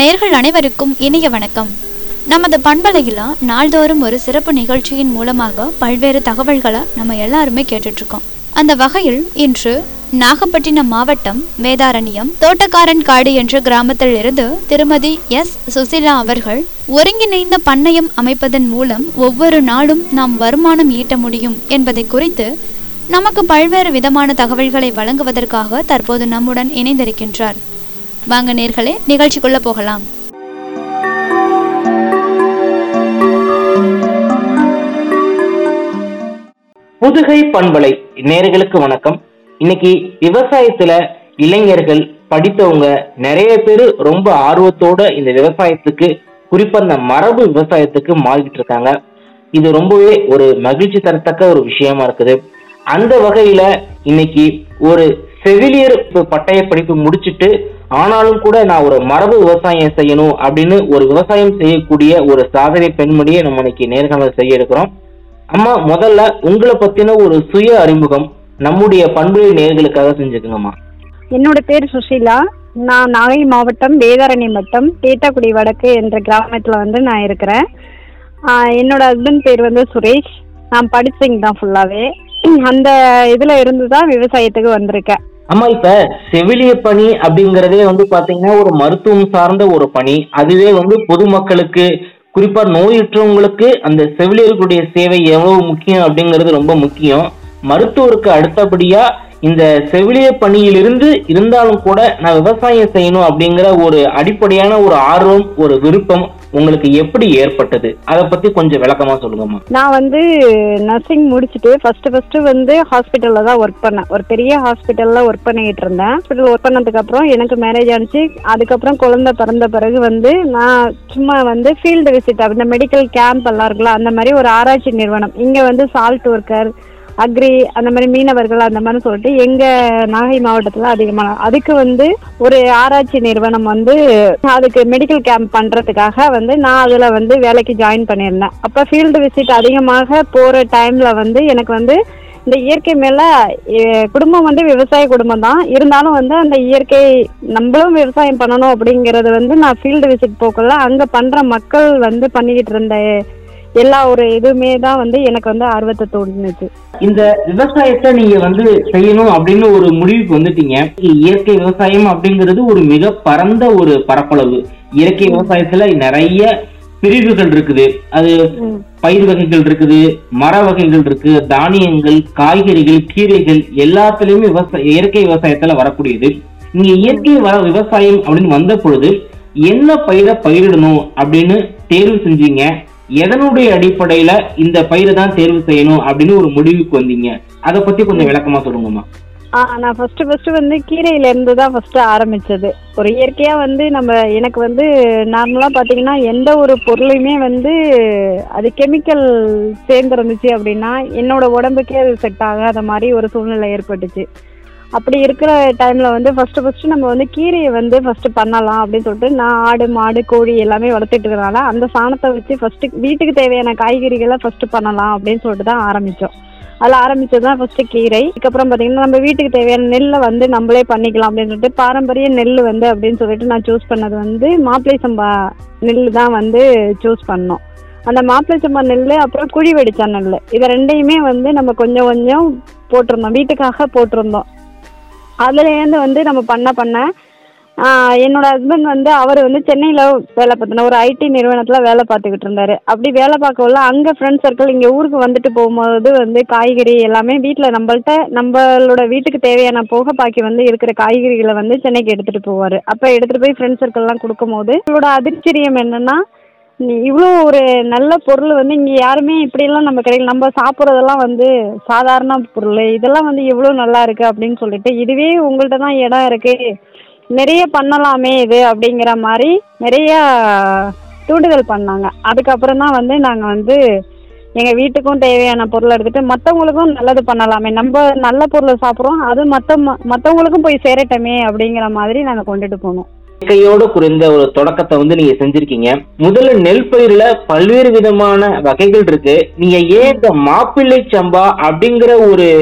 நேர்கள் அனைவருக்கும் இனிய வணக்கம் நமது பண்பலையில நாள்தோறும் ஒரு சிறப்பு நிகழ்ச்சியின் மூலமாக பல்வேறு தகவல்களை நம்ம எல்லாருமே கேட்டுட்டு இருக்கோம் அந்த வகையில் இன்று நாகப்பட்டினம் மாவட்டம் வேதாரண்யம் தோட்டக்காரன் காடு என்ற கிராமத்தில் இருந்து திருமதி எஸ் சுசிலா அவர்கள் ஒருங்கிணைந்த பண்ணையம் அமைப்பதன் மூலம் ஒவ்வொரு நாளும் நாம் வருமானம் ஈட்ட முடியும் என்பதை குறித்து நமக்கு பல்வேறு விதமான தகவல்களை வழங்குவதற்காக தற்போது நம்முடன் இணைந்திருக்கின்றார் வாங்க நேர்களே நிகழ்ச்சிக்குள்ள போகலாம் புதுகை பண்பலை நேர்களுக்கு வணக்கம் இன்னைக்கு விவசாயத்துல இளைஞர்கள் படித்தவங்க நிறைய பேர் ரொம்ப ஆர்வத்தோட இந்த விவசாயத்துக்கு குறிப்பா இந்த மரபு விவசாயத்துக்கு மாறிக்கிட்டு இருக்காங்க இது ரொம்பவே ஒரு மகிழ்ச்சி தரத்தக்க ஒரு விஷயமா இருக்குது அந்த வகையில இன்னைக்கு ஒரு செவிலியர் ப- பட்டய படிப்பு முடிச்சிட்டு ஆனாலும் கூட நான் ஒரு மரபு விவசாயம் செய்யணும் அப்படின்னு ஒரு விவசாயம் செய்யக்கூடிய ஒரு சாதனை பெண்மணியை நம்ம இன்னைக்கு நேர்காணல் செய்ய இருக்கிறோம் அம்மா முதல்ல உங்களை பத்தின ஒரு சுய அறிமுகம் நம்முடைய பண்புடைய நேர்களுக்காக செஞ்சுக்கோங்கம்மா என்னோட பேர் சுஷீலா நான் நாகை மாவட்டம் வேதாரண்யம் வட்டம் தேட்டாக்குடி வடக்கு என்ற கிராமத்தில் வந்து நான் இருக்கிறேன் ஆஹ் என்னோட ஹஸ்பண்ட் பேர் வந்து சுரேஷ் நான் படிச்சைங்க தான் ஃபுல்லாகவே அந்த இதில் இருந்து தான் விவசாயத்துக்கு வந்திருக்கேன் அம்மா இப்ப செவிலிய பணி அப்படிங்கறதே வந்து பாத்தீங்கன்னா ஒரு மருத்துவம் சார்ந்த ஒரு பணி அதுவே வந்து பொதுமக்களுக்கு குறிப்பா நோயுற்றவங்களுக்கு அந்த செவிலியர்களுடைய சேவை எவ்வளவு முக்கியம் அப்படிங்கிறது ரொம்ப முக்கியம் மருத்துவருக்கு அடுத்தபடியா இந்த செவிலிய பணியிலிருந்து இருந்தாலும் கூட நான் விவசாயம் செய்யணும் அப்படிங்கிற ஒரு அடிப்படையான ஒரு ஆர்வம் ஒரு விருப்பம் உங்களுக்கு எப்படி ஏற்பட்டது அதை பத்தி கொஞ்சம் விளக்கமா சொல்லுங்கம்மா நான் வந்து நர்சிங் முடிச்சுட்டு ஃபஸ்ட்டு ஃபஸ்ட்டு வந்து ஹாஸ்பிட்டலில் தான் ஒர்க் பண்ணேன் ஒரு பெரிய ஹாஸ்பிட்டலில் ஒர்க் பண்ணிக்கிட்டு இருந்தேன் ஹாஸ்பிட்டல் ஒர்க் பண்ணதுக்கப்புறம் எனக்கு மேரேஜ் ஆனிச்சு அதுக்கப்புறம் குழந்தை பிறந்த பிறகு வந்து நான் சும்மா வந்து ஃபீல்டு விசிட் அந்த மெடிக்கல் கேம்ப் எல்லாம் இருக்குல்ல அந்த மாதிரி ஒரு ஆராய்ச்சி நிறுவனம் இங்கே வந்து சால்ட் ஒர்க்கர் அக்ரி அந்த மாதிரி மீனவர்கள் அந்த மாதிரி சொல்லிட்டு எங்க நாகை மாவட்டத்துல அதிகமான அதுக்கு வந்து ஒரு ஆராய்ச்சி நிறுவனம் வந்து அதுக்கு மெடிக்கல் கேம்ப் பண்றதுக்காக வந்து நான் அதுல வந்து வேலைக்கு ஜாயின் பண்ணியிருந்தேன் அப்ப ஃபீல்டு விசிட் அதிகமாக போற டைம்ல வந்து எனக்கு வந்து இந்த இயற்கை மேல எ- குடும்பம் வந்து விவசாய குடும்பம் தான் இருந்தாலும் வந்து அந்த இயற்கை நம்மளும் விவசாயம் பண்ணணும் அப்படிங்கறது வந்து நான் ஃபீல்டு விசிட் போக்கல அங்க பண்ற மக்கள் வந்து பண்ணிக்கிட்டு இருந்த எல்லா ஒரு இதுவுமே தான் வந்து எனக்கு வந்து ஆர்வத்தை தோணுச்சு இந்த விவசாயத்தை நீங்க வந்து செய்யணும் அப்படின்னு ஒரு முடிவுக்கு வந்துட்டீங்க இயற்கை விவசாயம் அப்படிங்கிறது ஒரு மிக பரந்த ஒரு பரப்பளவு இயற்கை விவசாயத்துல நிறைய பிரிவுகள் இருக்குது அது பயிர் வகைகள் இருக்குது மர வகைகள் இருக்கு தானியங்கள் காய்கறிகள் கீரைகள் எல்லாத்துலயுமே விவசாய இயற்கை விவசாயத்துல வரக்கூடியது நீங்க இயற்கை வர விவசாயம் அப்படின்னு வந்த பொழுது என்ன பயிரை பயிரிடணும் அப்படின்னு தேர்வு செஞ்சீங்க எதனுடைய அடிப்படையில இந்த பயிரை தான் தேர்வு செய்யணும் அப்படின்னு ஒரு முடிவுக்கு வந்தீங்க அதை பத்தி கொஞ்சம் விளக்கமா சொல்லுங்கம்மா ஆ நான் ஃபர்ஸ்ட் ஃபர்ஸ்ட் வந்து கீரையில இருந்து தான் ஃபர்ஸ்ட் ஆரம்பிச்சது ஒரு இயற்கையா வந்து நம்ம எனக்கு வந்து நார்மலா பாத்தீங்கன்னா எந்த ஒரு பொருளையுமே வந்து அது கெமிக்கல் சேர்ந்துருந்துச்சு அப்படின்னா என்னோட உடம்புக்கே அது செட் ஆகாத மாதிரி ஒரு சூழ்நிலை ஏற்பட்டுச்சு அப்படி இருக்கிற டைம்ல வந்து ஃபர்ஸ்ட் ஃபர்ஸ்ட் நம்ம வந்து கீரையை வந்து ஃபர்ஸ்ட் பண்ணலாம் அப்படின்னு சொல்லிட்டு நான் ஆடு மாடு கோழி எல்லாமே வளர்த்துட்டு இருக்கறனால அந்த சாணத்தை வச்சு ஃபர்ஸ்ட் வீட்டுக்கு தேவையான காய்கறிகளை ஃபர்ஸ்ட் பண்ணலாம் அப்படின்னு சொல்லிட்டு தான் ஆரம்பிச்சோம் அதில் ஆரம்பிச்சது தான் ஃபர்ஸ்ட் கீரை அதுக்கப்புறம் பார்த்தீங்கன்னா நம்ம வீட்டுக்கு தேவையான நெல்லை வந்து நம்மளே பண்ணிக்கலாம் அப்படின்னு சொல்லிட்டு பாரம்பரிய நெல் வந்து அப்படின்னு சொல்லிட்டு நான் சூஸ் பண்ணது வந்து மாப்பிளை சம்பா நெல் தான் வந்து சூஸ் பண்ணோம் அந்த மாப்பிளை சம்பா நெல் அப்புறம் குழி வெடிச்ச நெல் இது ரெண்டையுமே வந்து நம்ம கொஞ்சம் கொஞ்சம் போட்டிருந்தோம் வீட்டுக்காக போட்டிருந்தோம் அதுலேருந்து வந்து நம்ம பண்ண பண்ண ஆஹ் என்னோட ஹஸ்பண்ட் வந்து அவர் வந்து சென்னையில் வேலை பார்த்தினா ஒரு ஐடி நிறுவனத்தில் வேலை பார்த்துக்கிட்டு இருந்தாரு அப்படி வேலை பார்க்கல அங்கே ஃப்ரெண்ட் சர்க்கிள் இங்கே ஊருக்கு வந்துட்டு போகும்போது வந்து காய்கறி எல்லாமே வீட்டில் நம்மள்ட்ட நம்மளோட வீட்டுக்கு தேவையான போக பாக்கி வந்து இருக்கிற காய்கறிகளை வந்து சென்னைக்கு எடுத்துகிட்டு போவார் அப்போ எடுத்துகிட்டு போய் ஃப்ரெண்ட் சர்க்கிள்லாம் கொடுக்கும்போது இவரோட அதிர்ச்சரியம் என்னென்னா நீ இவ்வளோ ஒரு நல்ல பொருள் வந்து இங்கே யாருமே இப்படியெல்லாம் நம்ம கடையில் நம்ம சாப்பிட்றதெல்லாம் வந்து சாதாரண பொருள் இதெல்லாம் வந்து எவ்வளோ நல்லா இருக்கு அப்படின்னு சொல்லிட்டு இதுவே உங்கள்கிட்ட தான் இடம் இருக்கு நிறைய பண்ணலாமே இது அப்படிங்கிற மாதிரி நிறைய தூண்டுதல் பண்ணாங்க அதுக்கப்புறம் தான் வந்து நாங்கள் வந்து எங்கள் வீட்டுக்கும் தேவையான பொருளை எடுத்துட்டு மற்றவங்களுக்கும் நல்லது பண்ணலாமே நம்ம நல்ல பொருளை சாப்பிட்றோம் அது மற்ற மற்றவங்களுக்கும் போய் சேரட்டமே அப்படிங்கிற மாதிரி நாங்கள் கொண்டுட்டு போனோம் இயற்கையோடு குறைந்த ஒரு தொடக்கத்தை வந்து நீங்க செஞ்சிருக்கீங்க முதல்ல நெல் பயிர்ல பல்வேறு விதமான வகைகள் இருக்கு நீங்க ஏன் இந்த மாப்பிள்ளை சம்பா அப்படிங்கிற ஒரு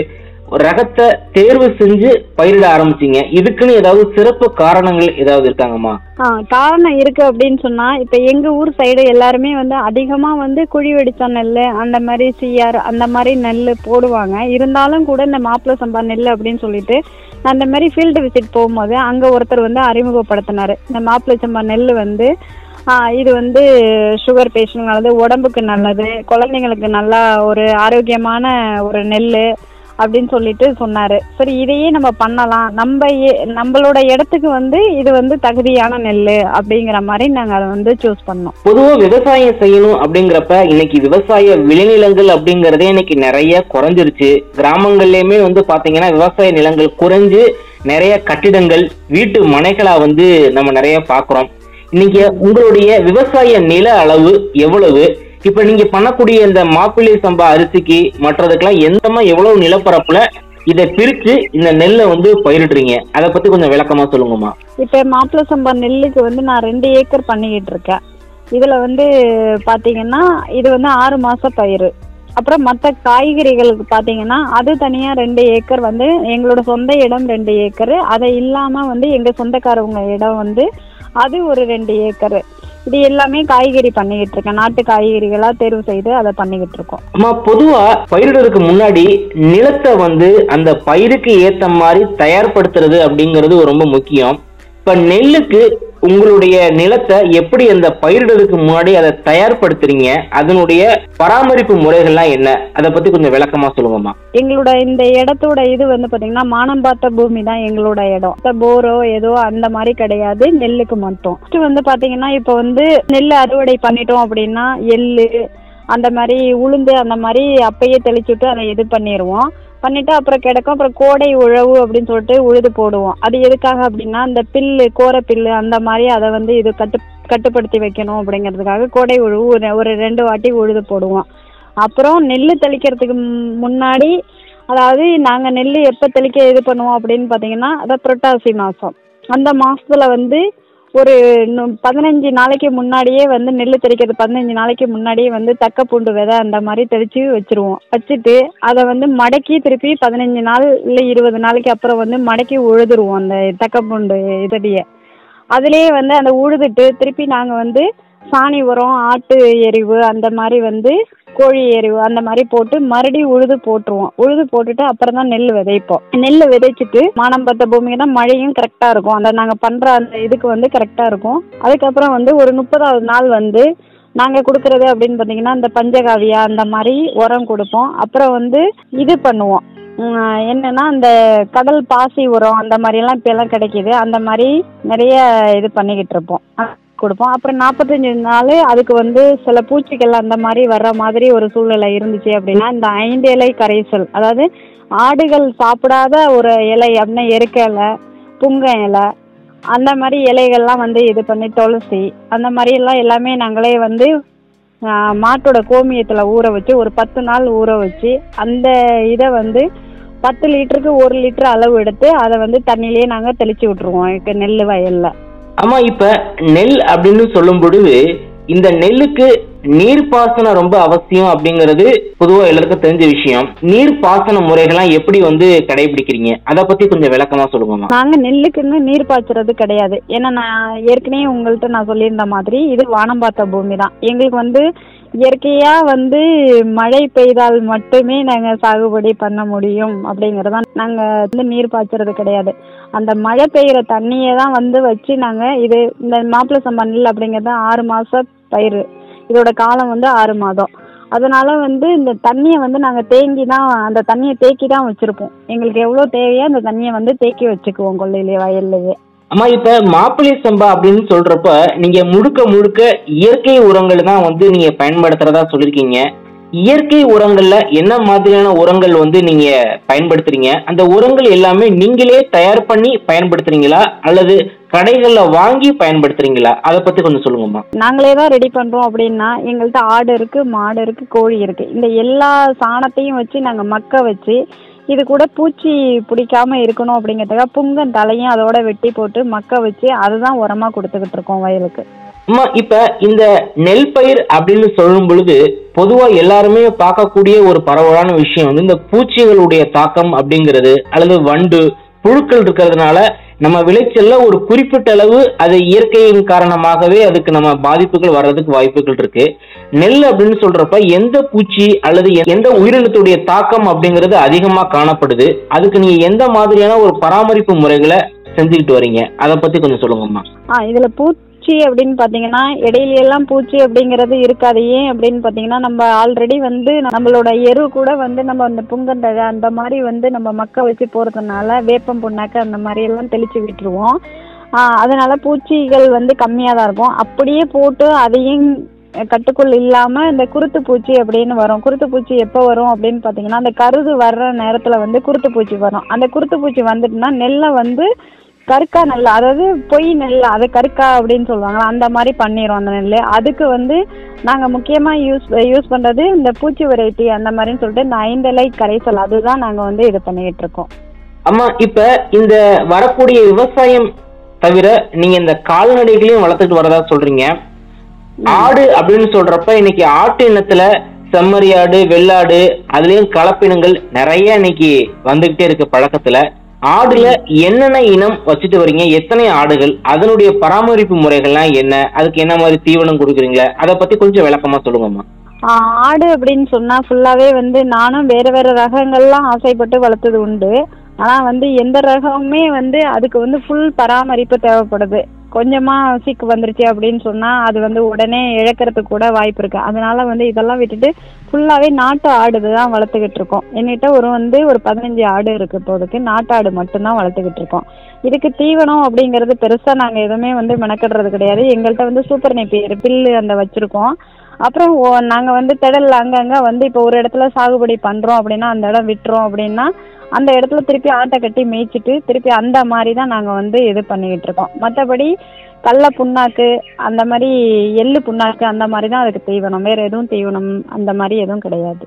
ரகத்தை தேர்வு செஞ்சு பயிரிட ஆரம்பிச்சீங்க இதுக்குன்னு ஏதாவது சிறப்பு காரணங்கள் ஏதாவது இருக்காங்கம்மா ஆ காரணம் இருக்கு அப்படின்னு சொன்னா இப்ப எங்க ஊர் சைடு எல்லாருமே வந்து அதிகமா வந்து குழி வெடிச்ச நெல் அந்த மாதிரி சிஆர் அந்த மாதிரி நெல் போடுவாங்க இருந்தாலும் கூட இந்த மாப்பிள்ளை சம்பா நெல் அப்படின்னு சொல்லிட்டு நான் அந்த மாதிரி ஃபீல்டு விசிட் போகும்போது அங்க ஒருத்தர் வந்து அறிமுகப்படுத்தினாரு இந்த மாப்பிள்ளை சம்பா நெல் வந்து ஆ, இது வந்து சுகர் பேஷண்ட் நல்லது உடம்புக்கு நல்லது குழந்தைங்களுக்கு நல்லா ஒரு ஆரோக்கியமான ஒரு நெல் அப்படின்னு சொல்லிட்டு சொன்னாரு சரி இதையே நம்ம பண்ணலாம் நம்ம ஏ- நம்மளோட இடத்துக்கு வந்து இது வந்து தகுதியான நெல் அப்படிங்கிற மாதிரி நாங்க அதை வந்து சூஸ் பண்ணோம் பொதுவா விவசாயம் செய்யணும் அப்படிங்கிறப்ப இன்னைக்கு விவசாய விளைநிலங்கள் அப்படிங்கறதே இன்னைக்கு நிறைய குறைஞ்சிருச்சு கிராமங்கள்லயுமே வந்து பாத்தீங்கன்னா விவசாய நிலங்கள் குறைஞ்சு நிறைய கட்டிடங்கள் வீட்டு மனைகளா வந்து நம்ம நிறைய பாக்குறோம் இன்னைக்கு உங்களுடைய விவசாய நில அளவு எவ்வளவு இப்ப நீங்க பண்ணக்கூடிய இந்த மாப்பிள்ளை சம்பா அரிசிக்கு மற்றதுக்கெல்லாம் எந்தமா எவ்வளவு நிலப்பரப்புல இதை பிரிச்சு இந்த நெல்லை வந்து பயிரிடுறீங்க அதை பத்தி கொஞ்சம் விளக்கமா சொல்லுங்கம்மா இப்போ மாப்பிள்ளை சம்பா நெல்லுக்கு வந்து நான் ரெண்டு ஏக்கர் பண்ணிக்கிட்டு இருக்கேன் இதுல வந்து பாத்தீங்கன்னா இது வந்து ஆறு மாச பயிர் அப்புறம் மற்ற காய்கறிகளுக்கு பாத்தீங்கன்னா அது தனியா ரெண்டு ஏக்கர் வந்து எங்களோட சொந்த இடம் ரெண்டு ஏக்கர் அதை இல்லாம வந்து எங்க சொந்தக்காரவங்க இடம் வந்து அது ஒரு ரெண்டு ஏக்கர் இது எல்லாமே காய்கறி பண்ணிக்கிட்டு இருக்கேன் நாட்டு காய்கறிகளா தேர்வு செய்து அதை பண்ணிக்கிட்டு இருக்கோம் அம்மா பொதுவா பயிரிடுறதுக்கு முன்னாடி நிலத்தை வந்து அந்த பயிருக்கு ஏத்த மாதிரி தயார்படுத்துறது அப்படிங்கிறது ரொம்ப முக்கியம் இப்ப நெல்லுக்கு உங்களுடைய நிலத்தை எப்படி அந்த பயிரிடுறதுக்கு முன்னாடி அதை தயார்படுத்துறீங்க அதனுடைய பராமரிப்பு முறைகள்லாம் என்ன அதை பத்தி கொஞ்சம் விளக்கமா சொல்லுங்கம்மா எங்களோட இந்த இடத்தோட இது வந்து பாத்தீங்கன்னா மானம் பார்த்த பூமி தான் எங்களோட இடம் இந்த போரோ ஏதோ அந்த மாதிரி கிடையாது நெல்லுக்கு மட்டும் Next வந்து பாத்தீங்கன்னா இப்போ வந்து நெல் அறுவடை பண்ணிட்டோம் அப்படின்னா எள்ளு அந்த மாதிரி உளுந்து அந்த மாதிரி அப்பயே தெளிச்சுட்டு அதை இது பண்ணிடுவோம் பண்ணிட்டு அப்புறம் கிடக்கும் அப்புறம் கோடை உழவு அப்படின்னு சொல்லிட்டு உழுது போடுவோம் அது எதுக்காக அப்படின்னா அந்த பில்லு கோரை பில்லு அந்த மாதிரி அதை வந்து இது கட்டு கட்டுப்படுத்தி வைக்கணும் அப்படிங்கிறதுக்காக கோடை உழவு ஒரு ஒரு ரெண்டு வாட்டி உழுது போடுவோம் அப்புறம் நெல் தெளிக்கிறதுக்கு மு- முன்னாடி அதாவது நாங்கள் நெல் எப்போ தெளிக்க இது பண்ணுவோம் அப்படின்னு பார்த்தீங்கன்னா அதான் புரட்டாசி மாதம் அந்த மாசத்துல வந்து ஒரு நு- பதினஞ்சு நாளைக்கு முன்னாடியே வந்து நெல் தெளிக்கிறது பதினஞ்சு நாளைக்கு முன்னாடியே வந்து தக்க பூண்டு விதை அந்த மாதிரி தெளித்து வச்சிருவோம் வச்சுட்டு அதை வந்து மடக்கி திருப்பி பதினஞ்சு நாள் இல்லை இருபது நாளைக்கு அப்புறம் வந்து மடக்கி உழுதுருவோம் அந்த தக்க பூண்டு இதடியை அதுலேயே வந்து அந்த உழுதுட்டு திருப்பி நாங்கள் வந்து சாணி உரம் ஆட்டு எரிவு அந்த மாதிரி வந்து கோழி எரிவு அந்த மாதிரி போட்டு மறுபடியும் உழுது போட்டுருவோம் உழுது போட்டுட்டு அப்புறம் தான் நெல் விதைப்போம் நெல் விதைச்சிட்டு மானம் பார்த்த பூமிக்கு தான் மழையும் கரெக்டாக இருக்கும் அந்த நாங்கள் பண்ணுற அந்த இதுக்கு வந்து கரெக்டாக இருக்கும் அதுக்கப்புறம் வந்து ஒரு முப்பதாவது நாள் வந்து நாங்கள் கொடுக்குறது அப்படின்னு பார்த்தீங்கன்னா இந்த பஞ்சகாவியா அந்த மாதிரி உரம் கொடுப்போம் அப்புறம் வந்து இது பண்ணுவோம் உம், என்னன்னா அந்த கடல் பாசி உரம் அந்த மாதிரிலாம் இப்போ எல்லாம் கிடைக்கிது அந்த மாதிரி நிறைய இது பண்ணிக்கிட்டு இருப்போம் அது கொடுப்போம் அப்புறம் நாற்பத்தஞ்சு நாள் அதுக்கு வந்து சில பூச்சிகள் அந்த மாதிரி வர்ற மாதிரி ஒரு சூழ்நிலை இருந்துச்சு அப்படின்னா இந்த ஐந்து இலை கரைசல் அதாவது ஆடுகள் சாப்பிடாத ஒரு இலை அப்படின்னா எருக்க இலை புங்க இலை அந்த மாதிரி இலைகள்லாம் வந்து இது பண்ணி துளசி அந்த மாதிரி எல்லாம் எல்லாமே நாங்களே வந்து ஆ, மாட்டோட கோமியத்தில் ஊற வச்சு ஒரு பத்து நாள் ஊற வச்சு அந்த இதை வந்து பத்து லிட்டருக்கு ஒரு லிட்டர் அளவு எடுத்து அதை வந்து தண்ணியிலேயே நாங்கள் தெளிச்சு விட்ருவோம் எனக்கு நெல் வயலில் ஆமா இப்ப நெல் அப்படின்னு சொல்லும் பொழுது இந்த நெல்லுக்கு நீர்ப்பாசனம் ரொம்ப அவசியம் அப்படிங்கிறது பொதுவா எல்லாருக்கும் தெரிஞ்ச விஷயம் நீர்ப்பாசன முறைகள்லாம் எப்படி வந்து கடைபிடிக்கிறீங்க அதை பத்தி கொஞ்சம் விளக்கமா சொல்லுங்கம்மா நாங்கள் நெல்லுக்குன்னு நீர் பாய்ச்சறது கிடையாது ஏன்னா நான் ஏற்கனவே உங்கள்கிட்ட நான் சொல்லியிருந்த மாதிரி இது வானம் பார்த்த பூமி தான் எங்களுக்கு வந்து இயற்கையாக வந்து மழை பெய்தால் மட்டுமே நாங்கள் சாகுபடி பண்ண முடியும் அப்படிங்கிறதான் நாங்கள் வந்து நீர் பாய்ச்சறது கிடையாது அந்த மழை பெய்கிற தண்ணியை தான் வந்து வச்சு நாங்கள் இது இந்த மாப்பிள்ளை சம்பா நெல் அப்படிங்கிறது ஆறு மாதம் பயிர் இதோட காலம் வந்து ஆறு மாதம் அதனால வந்து இந்த தண்ணியை வந்து நாங்கள் தேங்கி தான் அந்த தண்ணியை தேக்கி தான் வச்சுருப்போம் எங்களுக்கு எவ்வளோ தேவையோ அந்த தண்ணியை வந்து தேக்கி வச்சுக்குவோம் கொள்ளையிலேயே வயல்லையே அம்மா இப்ப மாப்பிள்ளை சம்பா அப்படின்னு சொல்றப்ப நீங்க முழுக்க முழுக்க இயற்கை உரங்கள் தான் வந்து நீங்க பயன்படுத்துறதா சொல்லிருக்கீங்க இயற்கை உரங்கள்ல என்ன மாதிரியான உரங்கள் வந்து நீங்க பயன்படுத்துறீங்க அந்த உரங்கள் எல்லாமே நீங்களே தயார் பண்ணி பயன்படுத்துறீங்களா அல்லது கடைகள்ல வாங்கி பயன்படுத்துறீங்களா அதை பத்தி கொஞ்சம் சொல்லுங்கம்மா நாங்களே தான் ரெடி பண்ணுறோம் அப்படின்னா எங்கள்கிட்ட ஆடு இருக்குது மாடு இருக்குது கோழி இருக்குது இந்த எல்லா சாணத்தையும் வச்சு நாங்கள் மக்க வச்சு இது கூட பூச்சி பிடிக்காம இருக்கணும் அப்படிங்கிறதுக்காக புங்கன் தலையும் அதோட வெட்டி போட்டு மக்க வச்சு அதுதான் உரமாக கொடுத்துக்கிட்டு இருக்கோம் வயலுக்கு அம்மா இப்ப இந்த நெல் பயிர் அப்படின்னு சொல்லும் பொழுது பொதுவா எல்லாருமே பார்க்கக்கூடிய ஒரு பரவலான விஷயம் வந்து இந்த பூச்சிகளுடைய தாக்கம் அப்படிங்கிறது அல்லது வண்டு புழுக்கள் இருக்கிறதுனால நம்ம விளைச்சல்ல ஒரு குறிப்பிட்ட அளவு அது இயற்கையின் காரணமாகவே அதுக்கு நம்ம பாதிப்புகள் வர்றதுக்கு வாய்ப்புகள் இருக்கு நெல் அப்படின்னு சொல்றப்ப எந்த பூச்சி அல்லது எந்த உயிரினத்துடைய தாக்கம் அப்படிங்கிறது அதிகமா காணப்படுது அதுக்கு நீங்க எந்த மாதிரியான ஒரு பராமரிப்பு முறைகளை செஞ்சுக்கிட்டு வரீங்க அதை பத்தி கொஞ்சம் சொல்லுங்கம்மா ஆ இதுல பூச்சி அப்படின்னு பாத்தீங்கன்னா இடையில எல்லாம் பூச்சி அப்படிங்கிறது இருக்காது ஏன் அப்படின்னு பாத்தீங்கன்னா நம்ம ஆல்ரெடி வந்து நம்மளோட எரு கூட வந்து நம்ம அந்த புங்கந்தழை அந்த மாதிரி வந்து நம்ம மக்க வச்சு போறதுனால வேப்பம் புண்ணாக்கு அந்த மாதிரி எல்லாம் தெளிச்சு விட்டுருவோம் ஆ, அதனால பூச்சிகள் வந்து கம்மியா தான் இருக்கும் அப்படியே போட்டு அதையும் கட்டுக்குள் இல்லாம இந்த குருத்து பூச்சி அப்படின்னு வரும் குருத்து பூச்சி எப்போ வரும் அப்படின்னு பாத்தீங்கன்னா அந்த கருது வர்ற நேரத்துல வந்து குருத்து பூச்சி வரும் அந்த குருத்து பூச்சி வந்துட்டுனா நெல்லை வந்து கருக்கா நெல் அதாவது பொய் நெல் அதை கருக்கா அப்படின்னு சொல்லுவாங்க அந்த மாதிரி பண்ணிடும் அந்த நெல் அதுக்கு வந்து நாங்கள் முக்கியமாக யூஸ் யூஸ் பண்ணுறது இந்த பூச்சி வெரைட்டி அந்த மாதிரின்னு சொல்லிட்டு இந்த ஐந்தலை கரைசல் அதுதான் நாங்கள் வந்து இது பண்ணிக்கிட்டு இருக்கோம் அம்மா இப்ப இந்த வரக்கூடிய விவசாயம் தவிர நீங்க இந்த கால்நடைகளையும் வளர்த்துட்டு வரதா சொல்றீங்க ஆடு அப்படின்னு சொல்றப்ப இன்னைக்கு ஆட்டு இனத்துல செம்மறி ஆடு வெள்ளாடு அதுலயும் கலப்பினங்கள் நிறைய இன்னைக்கு வந்துகிட்டே இருக்கு பழக்கத்துல ஆடுல என்னென்ன இனம் வச்சுட்டு வரீங்க எத்தனை ஆடுகள் அதனுடைய பராமரிப்பு முறைகள்லாம் என்ன அதுக்கு என்ன மாதிரி தீவனம் கொடுக்குறீங்களா அதை பத்தி கொஞ்சம் விளக்கமா சொல்லுங்கம்மா ஆ, ஆடு அப்படின்னு சொன்னால் ஃபுல்லாகவே வந்து நானும் வேறு வேறு ரகங்கள்லாம் ஆசைப்பட்டு வளர்த்தது உண்டு ஆனால் வந்து எந்த ரகமுமே வந்து அதுக்கு வந்து ஃபுல் பராமரிப்பு தேவைப்படுது கொஞ்சமாக சீக்கு வந்துருச்சு அப்படின்னு சொன்னால் அது வந்து உடனே இழக்கிறதுக்கு கூட வாய்ப்பு இருக்குது அதனால வந்து இதெல்லாம் விட்டுட்டு ஃபுல்லாகவே நாட்டு ஆடு தான் வளர்த்துக்கிட்டு இருக்கோம் என்கிட்ட ஒரு வந்து ஒரு பதினஞ்சு ஆடு இருக்குது இப்போதைக்கு நாட்டு ஆடு மட்டும்தான் வளர்த்துக்கிட்டு இருக்கோம் இதுக்கு தீவனம் அப்படிங்கிறது பெருசாக நாங்கள் எதுவுமே வந்து மெனக்கிடுறது கிடையாது எங்கள்கிட்ட வந்து சூப்பர் நெப்பியர் பில்லு அந்த வச்சுருக்கோம் அப்புறம் ஓ- நாங்க வந்து திடல்ல அங்கங்க வந்து இப்போ ஒரு இடத்துல சாகுபடி பண்றோம் அப்படின்னா அந்த இடம் விட்டுறோம் அப்படின்னா அந்த இடத்துல திருப்பி ஆட்டை கட்டி மேய்ச்சிட்டு திருப்பி அந்த மாதிரி தான் நாங்க வந்து இது பண்ணிக்கிட்டு இருக்கோம் மற்றபடி கடல புண்ணாக்கு அந்த மாதிரி எள்ளு புண்ணாக்கு அந்த மாதிரி தான் அதுக்கு தீவனம் வேற எதுவும் தீவனம் அந்த மாதிரி எதுவும் கிடையாது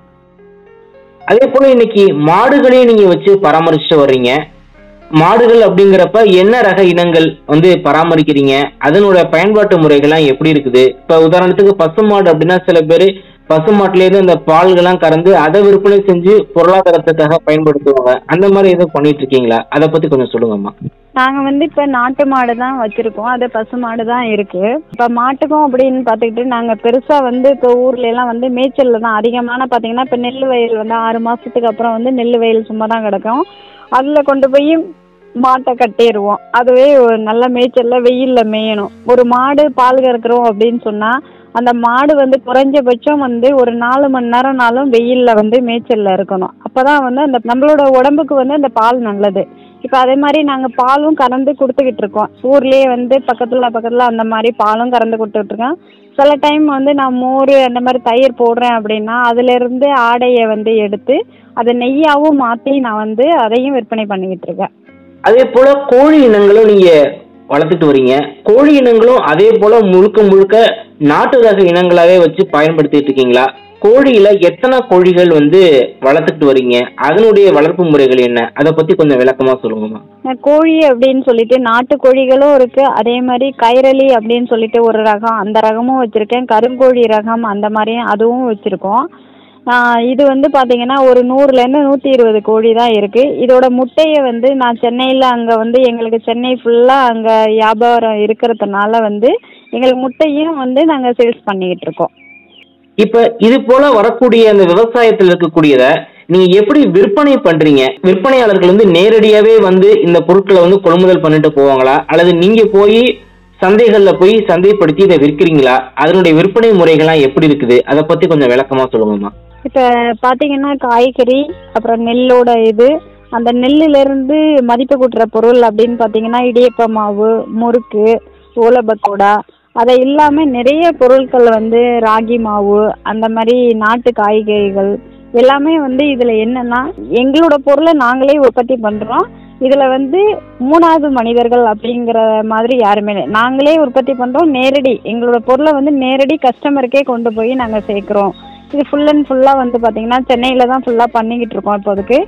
அதே போல இன்னைக்கு மாடுகளையும் நீங்க வச்சு பராமரிச்சுட்டு வர்றீங்க மாடுகள் அப்படிங்கிறப்ப என்ன ரக இனங்கள் வந்து பராமரிக்கிறீங்க அதனோட பயன்பாட்டு முறைகள்லாம் எப்படி இருக்குது இப்ப உதாரணத்துக்கு பசுமாடு அப்படின்னா சில பேர் பசுமாட்டுலேருந்து அந்த பால்கள்லாம் கறந்து அதை விற்பனை செஞ்சு பொருளாதாரத்துக்காக பயன்படுத்துவாங்க அந்த மாதிரி எதுவும் பண்ணிட்டு இருக்கீங்களா அதை பத்தி கொஞ்சம் சொல்லுங்கம்மா நாங்க வந்து இப்ப நாட்டு மாடு தான் வச்சிருக்கோம் அது பசு மாடு தான் இருக்கு இப்ப மாட்டுக்கும் அப்படின்னு பாத்துக்கிட்டு நாங்க பெருசா வந்து இப்போ ஊர்ல எல்லாம் வந்து மேய்ச்சல்ல தான் அதிகமான பாத்தீங்கன்னா இப்ப நெல் வயல் வந்து ஆறு மாசத்துக்கு அப்புறம் வந்து நெல் வயல் சும்மா தான் கிடக்கும் அதுல கொண்டு போய் மாட்டை கட்டிடுவோம் அதுவே ஒரு நல்ல மேய்ச்சல்ல வெயில்ல மேயணும் ஒரு மாடு பால் கறக்குறோம் அப்படின்னு சொன்னா அந்த மாடு வந்து குறைஞ்சபட்சம் வந்து ஒரு நாலு மணி நேரம்னாலும் வெயில்ல வந்து மேய்ச்சல்ல இருக்கணும் அப்பதான் வந்து அந்த நம்மளோட உடம்புக்கு வந்து அந்த பால் நல்லது இப்போ அதே மாதிரி நாங்கள் பாலும் கறந்து கொடுத்துக்கிட்டு இருக்கோம் ஊர்லேயே வந்து பக்கத்தில் பக்கத்தில் அந்த மாதிரி பாலும் கறந்து கொடுத்துக்கிட்டு இருக்கோம் சில டைம் வந்து நான் மோர் அந்த மாதிரி தயிர் போடுறேன் அப்படின்னா அதுலேருந்து ஆடையை வந்து எடுத்து அதை நெய்யாவும் மாற்றி நான் வந்து அதையும் விற்பனை பண்ணிக்கிட்டு இருக்கேன் அதே போல கோழி இனங்களும் நீங்க வளர்த்துட்டு வரீங்க கோழி இனங்களும் அதே போல முழுக்க முழுக்க நாட்டு ரக இனங்களாவே வச்சு பயன்படுத்திட்டு இருக்கீங்களா கோழியில எத்தனை கோழிகள் வந்து வளர்த்துட்டு வரீங்க அதனுடைய வளர்ப்பு முறைகள் என்ன அதை பத்தி கொஞ்சம் விளக்கமா சொல்லுங்கம்மா நான் கோழி அப்படின்னு சொல்லிட்டு நாட்டு கோழிகளும் இருக்கு அதே மாதிரி கைரளி அப்படின்னு சொல்லிட்டு ஒரு ரகம் அந்த ரகமும் வச்சிருக்கேன் கருங்கோழி ரகம் அந்த மாதிரியும் அதுவும் வச்சிருக்கோம் ஆஹ் இது வந்து பாத்தீங்கன்னா ஒரு நூறுலேருந்து நூற்றி இருபது கோழி தான் இருக்கு இதோட முட்டையை வந்து நான் சென்னையில் அங்கே வந்து எங்களுக்கு சென்னை ஃபுல்லாக அங்கே வியாபாரம் இருக்கிறதுனால வந்து எங்களுக்கு முட்டையும் வந்து நாங்கள் சேல்ஸ் பண்ணிக்கிட்டு இருக்கோம் இப்ப இது போல வரக்கூடிய அந்த விவசாயத்தில் இருக்கக்கூடியத நீங்க எப்படி விற்பனை பண்றீங்க விற்பனையாளர்கள் வந்து நேரடியாவே வந்து இந்த பொருட்களை வந்து கொள்முதல் பண்ணிட்டு போவாங்களா அல்லது நீங்க போய் சந்தைகள்ல போய் சந்தைப்படுத்தி இதை விற்கிறீங்களா அதனுடைய விற்பனை முறைகள்லாம் எப்படி இருக்குது அதை பத்தி கொஞ்சம் விளக்கமா சொல்லுங்கம்மா இப்போ பார்த்தீங்கன்னா காய்கறி அப்புறம் நெல்லோட இது அந்த நெல்லிலிருந்து மதிப்பு கூட்டுற பொருள் அப்படின்னு பார்த்தீங்கன்னா இடியப்ப மாவு முறுக்கு ஓலபக்கோடா அதை இல்லாமல் நிறைய பொருட்கள் வந்து ராகி மாவு அந்த மாதிரி நாட்டு காய்கறிகள் எல்லாமே வந்து இதில் என்னன்னா எங்களோட பொருளை நாங்களே உற்பத்தி பண்ணுறோம் இதில் வந்து மூணாவது மனிதர்கள் அப்படிங்கிற மாதிரி யாருமே இல்லை நாங்களே உற்பத்தி பண்ணுறோம் நேரடி எங்களோட பொருளை வந்து நேரடி கஸ்டமருக்கே கொண்டு போய் நாங்கள் சேர்க்குறோம் இது ஃபுல் அண்ட் ஃபுல்லாக வந்து பார்த்தீங்கன்னா சென்னையில் தான் ஃபுல்லாக பண்ணிக்கிட்டு இருக்கோம் இப்போதைக்கு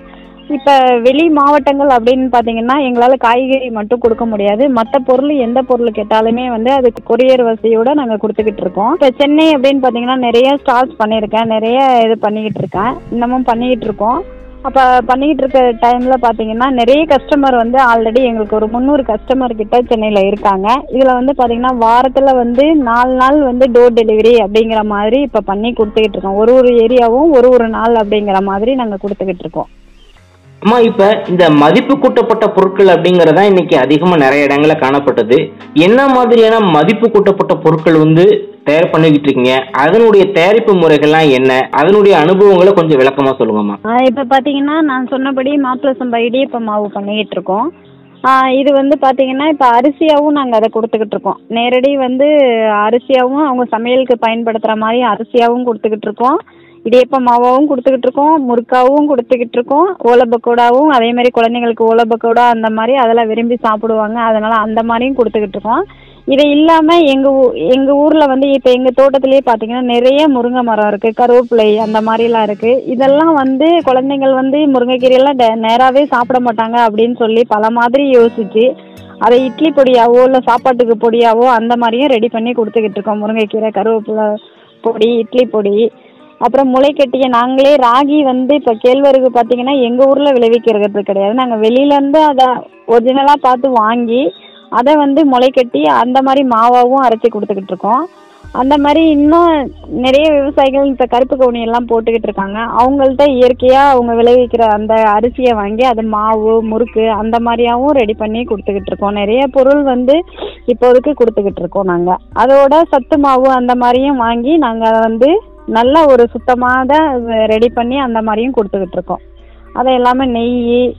இப்போ வெளி மாவட்டங்கள் அப்படின்னு பார்த்தீங்கன்னா எங்களால் காய்கறி மட்டும் கொடுக்க முடியாது மற்ற பொருள் எந்த பொருள் கேட்டாலுமே வந்து அதுக்கு கொரியர் வசதியோட நாங்கள் கொடுத்துக்கிட்டு இருக்கோம் இப்போ சென்னை அப்படின்னு பார்த்தீங்கன்னா நிறைய ஸ்டால்ஸ் பண்ணியிருக்கேன் நிறைய இது பண்ணிக்கிட்டு இருக்கேன் இன்னமும் பண்ணிக்கிட்டு இருக்கோம் அப்போ பண்ணிக்கிட்டு இருக்க டைமில் பார்த்தீங்கன்னா நிறைய கஸ்டமர் வந்து ஆல்ரெடி எங்களுக்கு ஒரு முந்நூறு கஸ்டமர் கிட்ட சென்னையில் இருக்காங்க இதில் வந்து பார்த்தீங்கன்னா வாரத்தில் வந்து நாலு நாள் வந்து டோர் டெலிவரி அப்படிங்கிற மாதிரி இப்போ பண்ணி கொடுத்துக்கிட்டு இருக்கோம் ஒரு ஒரு ஏரியாவும் ஒரு ஒரு நாள் அப்படிங்கிற மாதிரி நாங்கள் கொடுத்துக்கிட்டு இருக்கோம் அம்மா இப்ப இந்த மதிப்பு கூட்டப்பட்ட பொருட்கள் அப்படிங்கறதா இன்னைக்கு அதிகமா நிறைய இடங்கள்ல காணப்பட்டது என்ன மாதிரியான மதிப்பு கூட்டப்பட்ட பொருட்கள் வந்து தயார் பண்ணிக்கிட்டு இருக்கீங்க அதனுடைய தயாரிப்பு முறைகள்லாம் என்ன அதனுடைய அனுபவங்களை கொஞ்சம் விளக்கமா சொல்லுங்கம்மா இப்போ பார்த்தீங்கன்னா நான் சொன்னபடி மாப்பிள்ளை சம்பா இடியப்ப மாவு பண்ணிக்கிட்டு இருக்கோம் ஆ, இது வந்து பார்த்தீங்கன்னா இப்போ அரிசியாகவும் நாங்கள் அதை கொடுத்துக்கிட்டு இருக்கோம் நேரடி வந்து அரிசியாகவும் அவங்க சமையலுக்கு பயன்படுத்துகிற மாதிரி அரிசியாகவும் கொடுத்துக்கிட்டு இருக்கோம் இடியப்ப மாவாவும் கொடுத்துக்கிட்டு இருக்கோம் முறுக்காவும் கொடுத்துக்கிட்டு இருக்கோம் ஓலை பக்கோடாவும் அதே மாதிரி குழந்தைங்களுக்கு ஓலை பக்கோடா அந்த மாதிரி அதெல்லாம் விரும்பி சாப்பிடுவாங்க அதனால அந்த மாதிரியும் கொடுத்துக்கிட்டு இருக்கோம் இது இல்லாமல் எங்கள் ஊ எங்கள் ஊரில் வந்து இப்போ எங்கள் தோட்டத்திலேயே பார்த்தீங்கன்னா நிறைய முருங்கை மரம் இருக்குது கருவேப்பிலை அந்த மாதிரிலாம் இருக்குது இதெல்லாம் வந்து குழந்தைங்கள் வந்து முருங்கைக்கீரையெல்லாம் டே நேராகவே சாப்பிட மாட்டாங்க அப்படின்னு சொல்லி பல மாதிரி யோசிச்சு அதை இட்லி பொடியாவோ இல்லை சாப்பாட்டுக்கு பொடியாவோ அந்த மாதிரியும் ரெடி பண்ணி கொடுத்துக்கிட்டு இருக்கோம் முருங்கைக்கீரை கருவேப்பிலை பொடி இட்லி பொடி அப்புறம் முளைக்கட்டிய நாங்களே ராகி வந்து இப்போ கேழ்வரகு பார்த்தீங்கன்னா எங்கள் ஊரில் விளைவிக்கிறது கிடையாது நாங்கள் வெளியிலேருந்து அதை ஒரிஜினலாக பார்த்து வாங்கி அதை வந்து முளைக்கட்டி அந்த மாதிரி மாவாவும் அரைச்சி கொடுத்துக்கிட்டு இருக்கோம் அந்த மாதிரி இன்னும் நிறைய விவசாயிகள் இப்போ கருப்பு கவுனி எல்லாம் போட்டுக்கிட்டு இருக்காங்க அவங்கள்ட்ட இயற்கையாக அவங்க விளைவிக்கிற அந்த அரிசியை வாங்கி அது மாவு முறுக்கு அந்த மாதிரியாவும் ரெடி பண்ணி கொடுத்துக்கிட்டு இருக்கோம் நிறைய பொருள் வந்து இப்போதைக்கு கொடுத்துக்கிட்டு இருக்கோம் நாங்கள் அதோட சத்து மாவு அந்த மாதிரியும் வாங்கி நாங்கள் வந்து நல்ல ஒரு சுத்தமாக ரெடி பண்ணி அந்த மாதிரியும் கொடுத்துக்கிட்டு இருக்கோம் அது எல்லாமே நெய்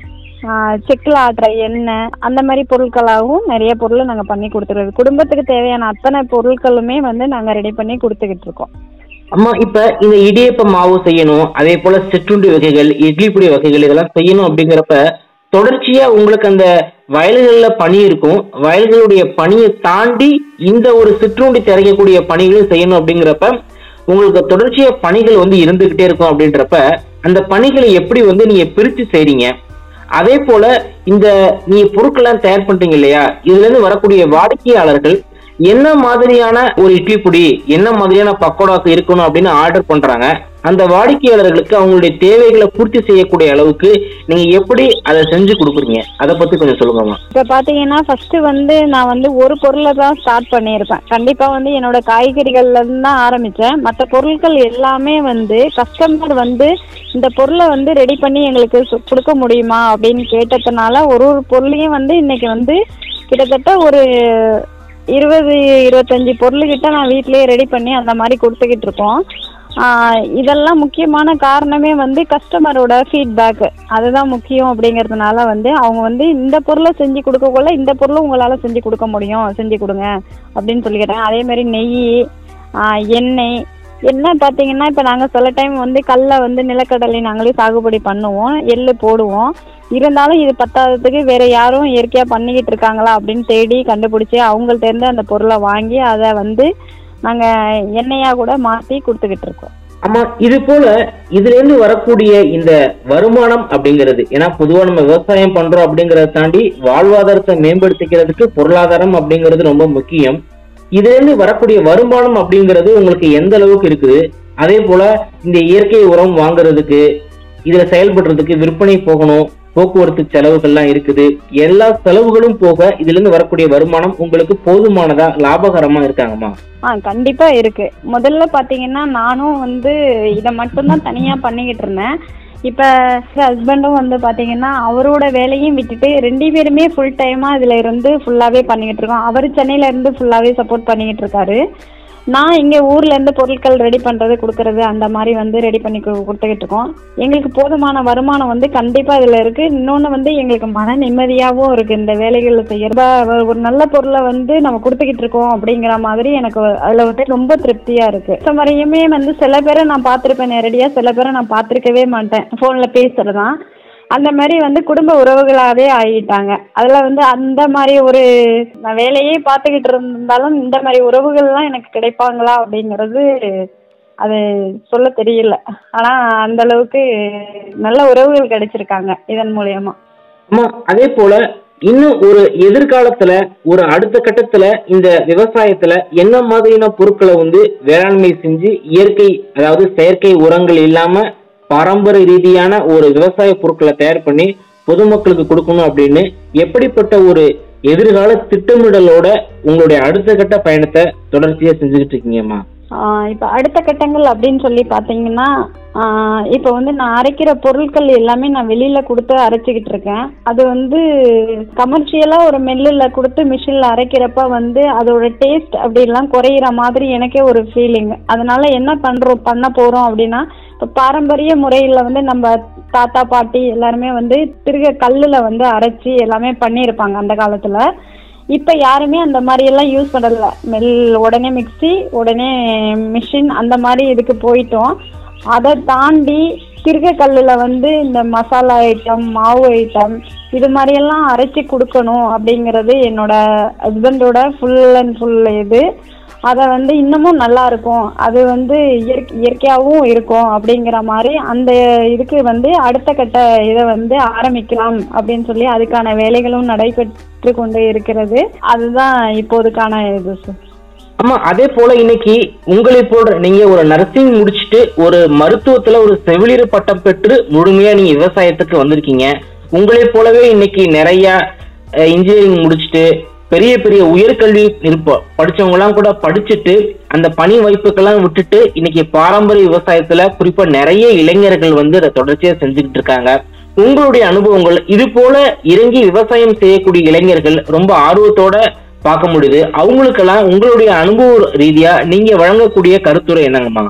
செக்கில் ஆட்டுற எண்ணெய் அந்த மாதிரி பொருட்களாகவும் நிறைய பொருள் நாங்கள் பண்ணி கொடுத்துருக்கோம் குடும்பத்துக்கு தேவையான அத்தனை பொருட்களுமே வந்து நாங்கள் ரெடி பண்ணி கொடுத்துக்கிட்டு இருக்கோம் அம்மா இப்ப இந்த இடியப்ப மாவு செய்யணும் அதே போல சிற்றுண்டி வகைகள் இட்லி பொடி வகைகள் இதெல்லாம் செய்யணும் அப்படிங்கிறப்ப தொடர்ச்சியா உங்களுக்கு அந்த வயல்கள்ல பனி இருக்கும் வயல்களுடைய பனியை தாண்டி இந்த ஒரு சிற்றுண்டி தயாரிக்கக்கூடிய பணிகளும் செய்யணும் அப்படிங்கிறப்ப உங்களுக்கு தொடர்ச்சியா பணிகள் வந்து இருந்துகிட்டே இருக்கும் அப்படின்றப்ப அந்த பணிகளை எப்படி வந்து நீங்க பிரிச்சு செய்றீங்க அதே போல இந்த நீங்க பொருட்கள்லாம் தயார் பண்றீங்க இல்லையா இதுல இருந்து வரக்கூடிய வாடிக்கையாளர்கள் என்ன மாதிரியான ஒரு இட்லி பொடி என்ன மாதிரியான பக்கோடாக்கு இருக்கணும் அப்படின்னு ஆர்டர் பண்றாங்க அந்த வாடிக்கையாளர்களுக்கு அவங்களுடைய தேவைகளை பூர்த்தி செய்யக்கூடிய அளவுக்கு நீங்க எப்படி அதை செஞ்சு கொடுக்குறீங்க அதை பத்தி கொஞ்சம் சொல்லுங்கம்மா இப்போ பார்த்தீங்கன்னா ஃபர்ஸ்ட் வந்து நான் வந்து ஒரு பொருளை தான் ஸ்டார்ட் பண்ணியிருப்பேன் கண்டிப்பாக வந்து என்னோட காய்கறிகள்ல இருந்து தான் ஆரம்பித்தேன் மற்ற பொருட்கள் எல்லாமே வந்து கஸ்டமர் வந்து இந்த பொருளை வந்து ரெடி பண்ணி எங்களுக்கு சு- கொடுக்க முடியுமா அப்படின்னு கேட்டதுனால ஒரு ஒரு பொருளையும் வந்து இன்னைக்கு வந்து கிட்டத்தட்ட ஒரு இருபது இருபத்தஞ்சி பொருள்கிட்ட நான் வீட்டிலேயே ரெடி பண்ணி அந்த மாதிரி கொடுத்துக்கிட்டு இருக்கோம் ஆஹ் இதெல்லாம் முக்கியமான காரணமே வந்து கஸ்டமரோட ஃபீட்பேக்கு அதுதான் முக்கியம் அப்படிங்கிறதுனால வந்து அவங்க வந்து இந்த பொருளை செஞ்சு கொடுக்கக்குள்ள இந்த பொருளை உங்களால் செஞ்சு கொடுக்க முடியும் செஞ்சு கொடுங்க அப்படின்னு சொல்லிக்கிட்டேன் அதே மாதிரி நெய் ஆஹ் எண்ணெய் எண்ணெய் பார்த்தீங்கன்னா இப்போ நாங்கள் சில டைம் வந்து கடல வந்து நிலக்கடலை நாங்களே சாகுபடி பண்ணுவோம் எள்ளு போடுவோம் இருந்தாலும் இது பத்தாததுக்கு வேற யாரும் இயற்கையாக பண்ணிக்கிட்டு இருக்காங்களா அப்படின்னு தேடி கண்டுபிடிச்சி அவங்கள்ட்ட இருந்து அந்த பொருளை வாங்கி அதை வந்து நாங்கள் எண்ணெயாக கூட மாற்றி கொடுத்துக்கிட்டு இருக்கோம் ஆமா இது போல இதுல இருந்து வரக்கூடிய இந்த வருமானம் அப்படிங்கிறது ஏன்னா பொதுவா நம்ம விவசாயம் பண்றோம் அப்படிங்கறத தாண்டி வாழ்வாதாரத்தை மேம்படுத்திக்கிறதுக்கு பொருளாதாரம் அப்படிங்கிறது ரொம்ப முக்கியம் இதுல இருந்து வரக்கூடிய வருமானம் அப்படிங்கிறது உங்களுக்கு எந்த அளவுக்கு இருக்குது அதே போல இந்த இயற்கை உரம் வாங்குறதுக்கு இதுல செயல்படுறதுக்கு விற்பனை போகணும் போக்குவரத்து செலவுகள்லாம் இருக்குது எல்லா செலவுகளும் போக இதுல இருந்து வரக்கூடிய வருமானம் உங்களுக்கு போதுமானதா லாபகரமா இருக்காங்கம்மா ஆ கண்டிப்பாக இருக்கு முதல்ல பார்த்தீங்கன்னா நானும் வந்து இதை மட்டும்தான் தனியாக பண்ணிக்கிட்டு இருந்தேன் இப்போ ஹஸ்பண்டும் வந்து பார்த்தீங்கன்னா அவரோட வேலையும் விட்டுட்டு ரெண்டு பேருமே ஃபுல் டைமாக இதில் இருந்து ஃபுல்லாகவே பண்ணிக்கிட்டு இருக்கோம் அவர் சென்னையில இருந்து ஃபுல்லாகவே சப்போர்ட் பண்ணிக்கிட்டு இருக்காரு நான் இங்கே ஊர்ல இருந்து பொருட்கள் ரெடி பண்ணுறது கொடுக்கறது அந்த மாதிரி வந்து ரெடி பண்ணி கு- கொடுத்துக்கிட்டு இருக்கோம் எங்களுக்கு போதுமான வருமானம் வந்து கண்டிப்பாக இதில் இருக்குது இன்னொன்று வந்து எங்களுக்கு மன நிம்மதியாகவும் இருக்குது இந்த வேலைகளை செய்யறது ஒரு- ஒரு நல்ல பொருளை வந்து நம்ம கொடுத்துக்கிட்டு இருக்கோம் அப்படிங்கிற மாதிரி எனக்கு அதில் வந்து ரொம்ப திருப்தியாக இருக்குது கஸ்டமரையுமே வந்து சில பேரை நான் பார்த்துருப்பேன் நேரடியாக சில பேரை நான் பார்த்துருக்கவே மாட்டேன் ஃபோனில் பேசுகிறது தான் அந்த மாதிரி வந்து குடும்ப உறவுகளாகவே ஆகிட்டாங்க அதில் வந்து அந்த மாதிரி ஒரு நான் வேலையே பார்த்துக்கிட்டு இருந்தாலும் இந்த மாதிரி உறவுகள்லாம் எனக்கு கிடைப்பாங்களா அப்படிங்கிறது அது சொல்ல தெரியல ஆனா அந்த அளவுக்கு நல்ல உறவுகள் கிடைச்சிருக்காங்க இதன் மூலியமா அம்மா அதே போல இன்னும் ஒரு எதிர்காலத்துல ஒரு அடுத்த கட்டத்துல இந்த விவசாயத்துல என்ன மாதிரியான பொருட்களை வந்து வேளாண்மை செஞ்சு இயற்கை அதாவது செயற்கை உரங்கள் இல்லாம பாரம்பரிய ரீதியான ஒரு விவசாய பொருட்களை தயார் பண்ணி பொதுமக்களுக்கு கொடுக்கணும் அப்படின்னு எப்படிப்பட்ட ஒரு எதிர்கால திட்டமிடலோட உங்களுடைய அடுத்த கட்ட பயணத்தை தொடர்ச்சியா செஞ்சுக்கிட்டு இருக்கீங்கம்மா ஆஹ் இப்ப அடுத்த கட்டங்கள் அப்படின்னு சொல்லி பாத்தீங்கன்னா ஆஹ் இப்ப வந்து நான் அரைக்கிற பொருட்கள் எல்லாமே நான் வெளியில கொடுத்து அரைச்சிக்கிட்டு இருக்கேன் அது வந்து கமர்ஷியலா ஒரு மில்லுல கொடுத்து மிஷின்ல அரைக்கிறப்ப வந்து அதோட டேஸ்ட் அப்படிலாம் குறையிற மாதிரி எனக்கே ஒரு ஃபீலிங் அதனால என்ன பண்றோம் பண்ண போறோம் அப்படின்னா இப்ப பாரம்பரிய முறையில வந்து நம்ம தாத்தா பாட்டி எல்லாருமே வந்து திருக கல்லுல வந்து அரைச்சி எல்லாமே பண்ணியிருப்பாங்க அந்த காலத்துல இப்ப யாருமே அந்த மாதிரி எல்லாம் யூஸ் பண்ணல மெல் உடனே மிக்ஸி உடனே மிஷின் அந்த மாதிரி இதுக்கு போயிட்டோம் அதை தாண்டி திருக கல்லுல வந்து இந்த மசாலா ஐட்டம் மாவு ஐட்டம் இது மாதிரி எல்லாம் அரைச்சி கொடுக்கணும் அப்படிங்கிறது என்னோட ஹஸ்பண்டோட ஃபுல் அண்ட் ஃபுல் இது அதை வந்து இன்னமும் நல்லா இருக்கும் அது வந்து இயற்கை இயற்கையாகவும் இருக்கும் அப்படிங்கிற மாதிரி அந்த இதுக்கு வந்து அடுத்த கட்ட இதை வந்து ஆரம்பிக்கலாம் அப்படின்னு சொல்லி அதுக்கான வேலைகளும் நடைபெற்று கொண்டு இருக்கிறது அதுதான் இப்போதுக்கான இது சார் ஆமா அதே போல இன்னைக்கு உங்களை போல நீங்க ஒரு நர்சிங் முடிச்சுட்டு ஒரு மருத்துவத்துல ஒரு செவிலியர் பட்டம் பெற்று முழுமையா நீங்க விவசாயத்துக்கு வந்திருக்கீங்க உங்களை போலவே இன்னைக்கு நிறைய இன்ஜினியரிங் முடிச்சுட்டு பெரிய பெரிய உயர்கல்வி இருப்போம் படிச்சவங்க எல்லாம் கூட படிச்சுட்டு அந்த பணி வாய்ப்புக்கெல்லாம் விட்டுட்டு இன்னைக்கு பாரம்பரிய விவசாயத்துல குறிப்பா நிறைய இளைஞர்கள் வந்து அதை தொடர்ச்சியா செஞ்சுக்கிட்டு இருக்காங்க உங்களுடைய அனுபவங்கள் இது போல இறங்கி விவசாயம் செய்யக்கூடிய இளைஞர்கள் ரொம்ப ஆர்வத்தோட பார்க்க முடியுது அவங்களுக்கெல்லாம் உங்களுடைய அனுபவ ரீதியா நீங்க வழங்கக்கூடிய கருத்துரை என்னங்கம்மா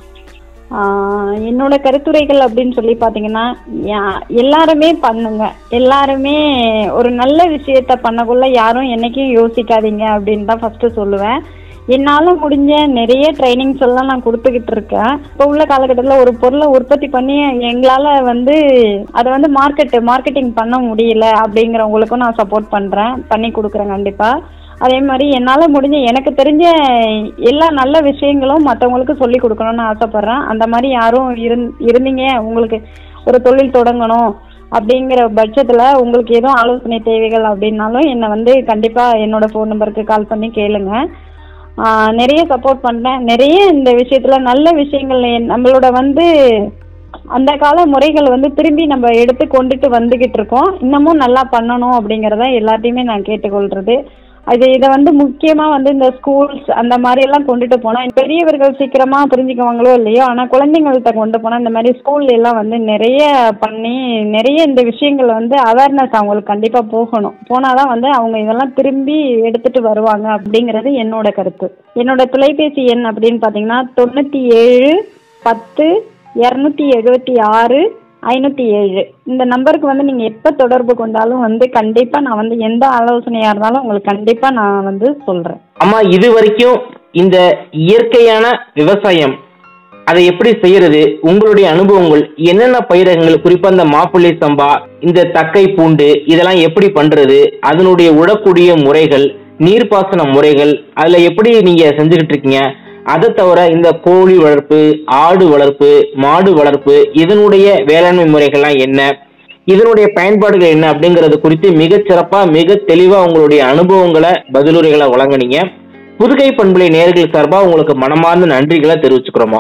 ஆஹ் என்னோட கருத்துரைகள் அப்படின்னு சொல்லி பார்த்தீங்கன்னா யா- எல்லாருமே பண்ணுங்க எல்லாருமே ஒரு நல்ல விஷயத்த பண்ணக்குள்ள யாரும் என்னைக்கும் யோசிக்காதீங்க அப்படின்னு தான் ஃபர்ஸ்ட் சொல்லுவேன் என்னால் முடிஞ்ச நிறைய ட்ரைனிங்ஸ் எல்லாம் நான் கொடுத்துக்கிட்டு இருக்கேன் இப்போ உள்ள காலகட்டத்தில் ஒரு பொருளை உற்பத்தி பண்ணி எங்களால் வந்து அதை வந்து மார்க்கெட்டு மார்க்கெட்டிங் பண்ண முடியல அப்படிங்கிறவங்களுக்கும் நான் சப்போர்ட் பண்ணுறேன் பண்ணி கொடுக்குறேன் கண்டிப்பாக அதே மாதிரி என்னால் முடிஞ்ச எனக்கு தெரிஞ்ச எல்லா நல்ல விஷயங்களும் மற்றவங்களுக்கு சொல்லி கொடுக்கணும்னு ஆசைப்பட்றேன் அந்த மாதிரி யாரும் இருந் இருந்தீங்க உங்களுக்கு ஒரு தொழில் தொடங்கணும் அப்படிங்கிற பட்சத்தில் உங்களுக்கு எதுவும் ஆலோசனை தேவைகள் அப்படின்னாலும் என்னை வந்து கண்டிப்பாக என்னோட ஃபோன் நம்பருக்கு கால் பண்ணி கேளுங்க ஆஹ் நிறைய சப்போர்ட் பண்ணுறேன் நிறைய இந்த விஷயத்தில் நல்ல விஷயங்கள் என்- நம்மளோட வந்து அந்த கால முறைகள் வந்து திரும்பி நம்ம எடுத்து கொண்டுட்டு வந்துகிட்டு இருக்கோம் இன்னமும் நல்லா பண்ணணும் அப்படிங்கிறத எல்லாத்தையுமே நான் கேட்டுக்கொள்றது அது இதை வந்து முக்கியமா வந்து இந்த ஸ்கூல்ஸ் அந்த மாதிரி எல்லாம் கொண்டுட்டு போனா பெரியவர்கள் சீக்கிரமா புரிஞ்சுக்குவாங்களோ இல்லையோ ஆனா குழந்தைங்கள்ட்ட கொண்டு போனா இந்த மாதிரி ஸ்கூல்ல எல்லாம் வந்து நிறைய பண்ணி நிறைய இந்த விஷயங்கள் வந்து அவேர்னஸ் அவங்களுக்கு கண்டிப்பா போகணும் போனாதான் வந்து அவங்க இதெல்லாம் திரும்பி எடுத்துட்டு வருவாங்க அப்படிங்கிறது என்னோட கருத்து என்னோட தொலைபேசி எண் அப்படின்னு பாத்தீங்கன்னா தொண்ணூத்தி ஏழு பத்து இரநூத்தி எழுபத்தி ஆறு ஐநூற்றி ஏழு இந்த நம்பருக்கு வந்து நீங்கள் எப்போ தொடர்பு கொண்டாலும் வந்து கண்டிப்பாக நான் வந்து எந்த ஆலோசனையாக இருந்தாலும் உங்களுக்கு கண்டிப்பாக நான் வந்து சொல்கிறேன் அம்மா இது வரைக்கும் இந்த இயற்கையான விவசாயம் அதை எப்படி செய்யறது உங்களுடைய அனுபவங்கள் என்னென்ன பயிரகங்கள் குறிப்பா இந்த மாப்பிள்ளை சம்பா இந்த தக்கை பூண்டு இதெல்லாம் எப்படி பண்றது அதனுடைய உழக்கூடிய முறைகள் நீர்ப்பாசன முறைகள் அதுல எப்படி நீங்க செஞ்சுக்கிட்டு இருக்கீங்க அதை தவிர இந்த கோழி வளர்ப்பு ஆடு வளர்ப்பு மாடு வளர்ப்பு இதனுடைய வேளாண்மை முறைகள்லாம் என்ன இதனுடைய பயன்பாடுகள் என்ன அப்படிங்கறது குறித்து மிகச் சிறப்பா மிக தெளிவா உங்களுடைய அனுபவங்களை பதிலுரைகளை வழங்குனீங்க புதுகை பண்புலை நேர்கள் சார்பா உங்களுக்கு மனமார்ந்த நன்றிகளை தெரிவிச்சுக்கிறோமா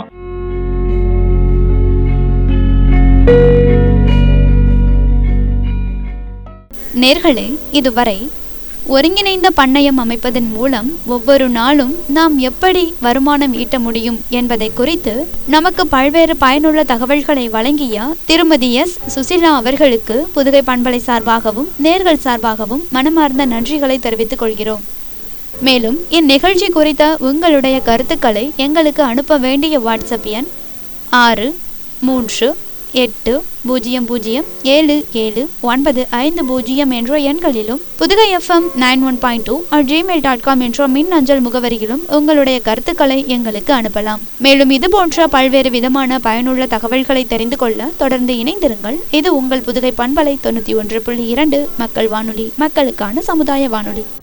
நேர்களே இதுவரை ஒருங்கிணைந்த பண்ணையம் அமைப்பதன் மூலம் ஒவ்வொரு நாளும் நாம் எப்படி வருமானம் ஈட்ட முடியும் என்பதை குறித்து நமக்கு பல்வேறு பயனுள்ள தகவல்களை வழங்கிய திருமதி எஸ் சுசிலா அவர்களுக்கு புதுகை பண்பலை சார்பாகவும் நேர்கள் சார்பாகவும் மனமார்ந்த நன்றிகளை தெரிவித்துக் கொள்கிறோம் மேலும் இந்நிகழ்ச்சி குறித்த உங்களுடைய கருத்துக்களை எங்களுக்கு அனுப்ப வேண்டிய வாட்ஸ்அப் எண் ஆறு மூன்று எட்டு பூஜ்ஜியம் பூஜ்ஜியம் ஏழு ஏழு ஒன்பது ஐந்து பூஜ்ஜியம் என்ற எண்களிலும் Pudugai FM nine one point two at Gmail dot com என்ற மின் அஞ்சல் முகவரியிலும் உங்களுடைய கருத்துக்களை எங்களுக்கு அனுப்பலாம் மேலும் இது போன்ற பல்வேறு விதமான பயனுள்ள தகவல்களை தெரிந்து கொள்ள தொடர்ந்து இணைந்திருங்கள் இது உங்கள் புதுகை பண்பலை தொண்ணூற்றி ஒன்று புள்ளி இரண்டு மக்கள் வானொலி மக்களுக்கான சமுதாய வானொலி